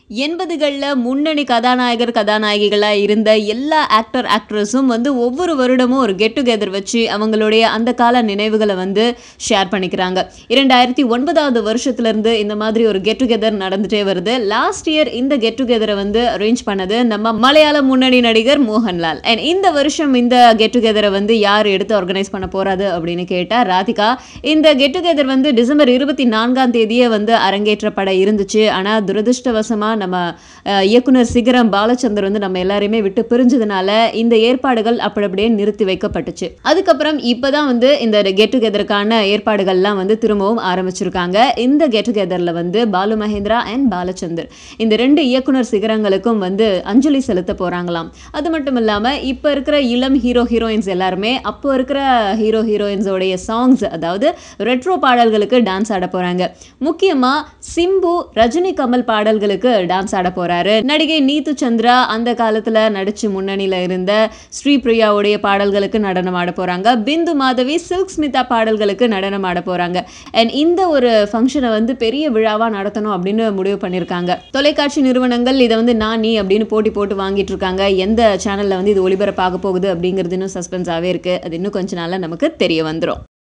எண்பதுகளில் முன்னணி கதாநாயகர் கதாநாயகிகளாக இருந்த எல்லா ஆக்டர் ஆக்ட்ரஸும் வந்து ஒவ்வொரு வருடமும் ஒரு கெட் டுகெதர் வச்சு அவங்களுடைய அந்த கால நினைவுகளை வந்து ஷேர் பண்ணிக்கிறாங்க இரண்டாயிரத்தி ஒன்பதாவது வருஷத்துலேருந்து இந்த மாதிரி ஒரு கெட் டுகெதர் நடந்துட்டே வருது லாஸ்ட் இயர் இந்த கெட் டுகெதரை வந்து அரேஞ்ச் பண்ணது நம்ம மலையாள முன்னணி நடிகர் மோகன்லால் அண்ட் இந்த வருஷம் இந்த கெட் டுகெதரை வந்து யார் எடுத்து ஆர்கனைஸ் பண்ண போறாது அப்படின்னு கேட்டால் ராதிகா இந்த கெட் டுகெதர் வந்து டிசம்பர் இருபத்தி நான்காம் தேதியே வந்து அரங்கேற்றப்பட இருந்துச்சு ஆனால் துரதிருஷ்டவசமாக நம்ம அஹ், இயக்குனர் சிகரம் பாலச்சந்தர் வந்து நம்ம எல்லாரையுமே விட்டு பிரிஞ்சதுனால இந்த ஏற்பாடுகள் அப்படி அப்படியே நிறுத்தி வைக்கப்பட்டுச்சு அதுக்கப்புறம் இப்போதான் வந்து இந்த கெட் டுகெதருக்கான ஏற்பாடுகள்லாம் வந்து திரும்பவும் ஆரம்பிச்சிருக்காங்க இந்த கெட் டுகெதரில் வந்து பாலு மகேந்திரா அண்ட் பாலச்சந்தர் இந்த ரெண்டு இயக்குனர் சிகரங்களுக்கும் வந்து அஞ்சலி செலுத்த போறாங்களாம் அது மட்டும் இல்லாமல் இப்போ இருக்கிற இளம் ஹீரோ ஹீரோயின்ஸ் எல்லாருமே அப்போ இருக்கிற ஹீரோ ஹீரோயின்ஸோடைய சாங்ஸ் அதாவது ரெட்ரோ பாடல்களுக்கு டான்ஸ் ஆட போறாங்க முக்கியமா சிம்பு ரஜினி கமல் பாடல்களுக்கு டான்ஸ் ஆட போறாரு நடிகை நீத்து சந்திரா அந்த காலத்துல நடிச்சு முன்னணியில இருந்த ஸ்ரீபிரியாவுடைய பாடல்களுக்கு நடனம் ஆட போறாங்க பிந்து மாதவி சில்க் ஸ்மிதா பாடல்களுக்கு நடனம் ஆட போறாங்க அண்ட் இந்த ஒரு ஃபங்க்ஷனை வந்து பெரிய விழாவா நடத்தணும் அப்படின்னு முடிவு பண்ணியிருக்காங்க தொலைக்காட்சி நிறுவனங்கள் இதை வந்து நான் நீ அப்படின்னு போட்டி போட்டு வாங்கிட்டு இருக்காங்க எந்த சேனல்ல வந்து இது ஒளிபரப்பாக போகுது அப்படிங்கிறது இன்னும் சஸ்பென்ஸாகவே இருக்கு அது இன்னும் கொஞ்ச நாள்ல நமக்கு தெரிய வந்துரும்